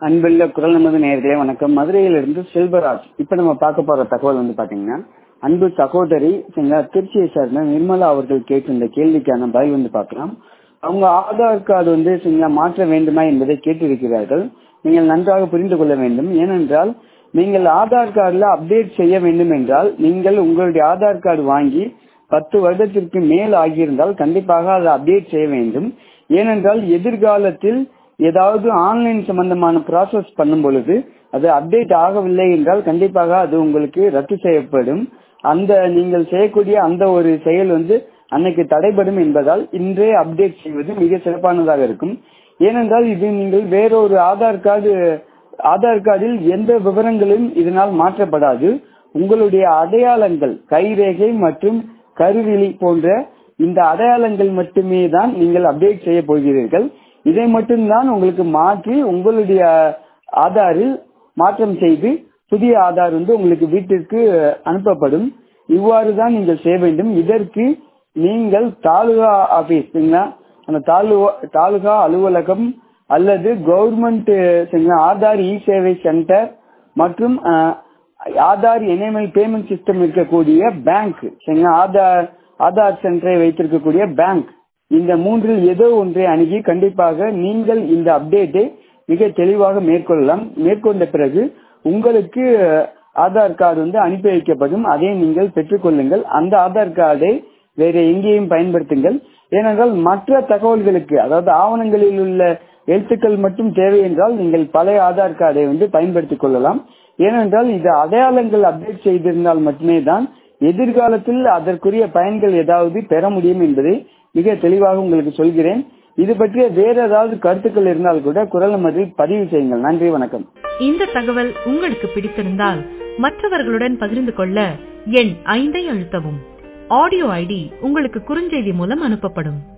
அன்புள்ள குரல் நமது நேயர்களே வணக்கம் மதுரையிலிருந்து செல்வராஜ் இப்ப நம்ம பார்க்க போற தகவல் வந்து பாத்தீங்கன்னா அன்பு சகோதரி சரிங்களா திருச்சியை சார்ந்த நிர்மலா அவர்கள் கேட்டிருந்த கேள்விக்கான பதில் வந்து பார்க்கலாம் அவங்க ஆதார் கார்டு வந்து சரிங்களா மாற்ற வேண்டுமா என்பதை கேட்டிருக்கிறார்கள் நீங்கள் நன்றாக புரிந்து கொள்ள வேண்டும் ஏனென்றால் நீங்கள் ஆதார் கார்டுல அப்டேட் செய்ய வேண்டும் என்றால் நீங்கள் உங்களுடைய ஆதார் கார்டு வாங்கி பத்து வருடத்திற்கு மேல் ஆகியிருந்தால் கண்டிப்பாக அதை அப்டேட் செய்ய வேண்டும் ஏனென்றால் எதிர்காலத்தில் ஏதாவது ஆன்லைன் சம்பந்தமான ப்ராசஸ் பண்ணும் பொழுது அது அப்டேட் ஆகவில்லை என்றால் கண்டிப்பாக அது உங்களுக்கு ரத்து செய்யப்படும் அந்த நீங்கள் செய்யக்கூடிய அந்த ஒரு செயல் வந்து அன்னைக்கு தடைபடும் என்பதால் இன்றே அப்டேட் செய்வது மிக சிறப்பானதாக இருக்கும் ஏனென்றால் இது நீங்கள் வேறொரு ஆதார் கார்டு ஆதார் கார்டில் எந்த விவரங்களும் இதனால் மாற்றப்படாது உங்களுடைய அடையாளங்கள் கைரேகை மற்றும் கருவிழி போன்ற இந்த அடையாளங்கள் மட்டுமே தான் நீங்கள் அப்டேட் செய்ய போகிறீர்கள் இதை மட்டும்தான் உங்களுக்கு மாற்றி உங்களுடைய ஆதாரில் மாற்றம் செய்து புதிய ஆதார் வந்து உங்களுக்கு வீட்டிற்கு அனுப்பப்படும் இவ்வாறு தான் நீங்கள் செய்ய வேண்டும் இதற்கு நீங்கள் தாலுகா ஆபீஸ் அந்த தாலுகா அலுவலகம் அல்லது கவர்மெண்ட் ஆதார் இ சேவை சென்டர் மற்றும் ஆதார் என்எம்எல் பேமெண்ட் சிஸ்டம் இருக்கக்கூடிய பேங்க் ஆதார் ஆதார் சென்டரை வைத்திருக்கக்கூடிய பேங்க் இந்த மூன்றில் ஏதோ ஒன்றை அணுகி கண்டிப்பாக நீங்கள் இந்த அப்டேட்டை மிக தெளிவாக மேற்கொள்ளலாம் மேற்கொண்ட பிறகு உங்களுக்கு ஆதார் கார்டு வந்து அனுப்பி வைக்கப்படும் அதை நீங்கள் பெற்றுக்கொள்ளுங்கள் அந்த ஆதார் கார்டை வேற எங்கேயும் பயன்படுத்துங்கள் ஏனென்றால் மற்ற தகவல்களுக்கு அதாவது ஆவணங்களில் உள்ள எழுத்துக்கள் மட்டும் தேவை என்றால் நீங்கள் பழைய ஆதார் கார்டை வந்து பயன்படுத்திக் கொள்ளலாம் ஏனென்றால் இது அடையாளங்கள் அப்டேட் செய்திருந்தால் மட்டுமே தான் எதிர்காலத்தில் அதற்குரிய பயன்கள் ஏதாவது பெற முடியும் என்பதை மிக தெளிவாக உங்களுக்கு சொல்கிறேன் இது பற்றிய வேற ஏதாவது கருத்துக்கள் இருந்தால் கூட குரல் மதில் பதிவு செய்யுங்கள் நன்றி வணக்கம் இந்த தகவல் உங்களுக்கு பிடித்திருந்தால் மற்றவர்களுடன் பகிர்ந்து கொள்ள எண் ஐந்தை அழுத்தவும் ஆடியோ ஐடி உங்களுக்கு குறுஞ்செய்தி மூலம் அனுப்பப்படும்